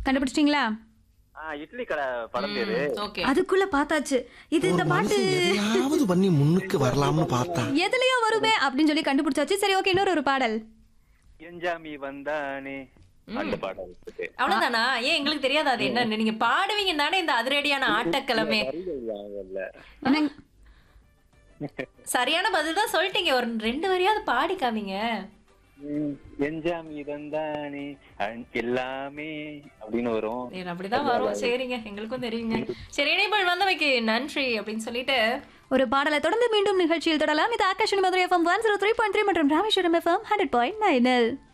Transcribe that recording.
கண்டுபிடிச்சிட்டீங்களா ஆ இட்லி கடை படம் பேரு ஓகே அதுக்குள்ள பார்த்தாச்சு இது இந்த பாட்டு எதையாவது பண்ணி முன்னுக்கு வரலாம்னு பார்த்தா எதுலயோ வருமே அப்படின்னு சொல்லி கண்டுபிடிச்சாச்சு சரி ஓகே இன்னொரு ஒரு பாடல் என்ஜாமி வந்தானே அந்த பாடம் இருக்கு அவ்வளவுதானா ஏன் எங்களுக்கு தெரியாது அது என்னன்னு நீங்க பாடுவீங்க தானே இந்த அதிரடியான ஆட்டக்கிழமை என்னங்க? சரியான பதில் தான் சொல்லிட்டீங்க ஒரு ரெண்டு வரியாவது பாடி காமிங்க என்ஜாமி வந்தானே அன்- எல்லாமே அப்படின்னு வரும் சரி, அப்படிதான் வரும் சரிங்க எங்களுக்கும் தெரியுங்க சரி இணையபல் வந்தவைக்கு நன்றி அப்படின்னு சொல்லிட்டு ஒரு பாடலை தொடர்ந்து மீண்டும் நிகழ்ச்சியில் தொடரலாம் இது Akash Madurai FM one zero three point three மற்றும் Rameswaram FM hundred point nine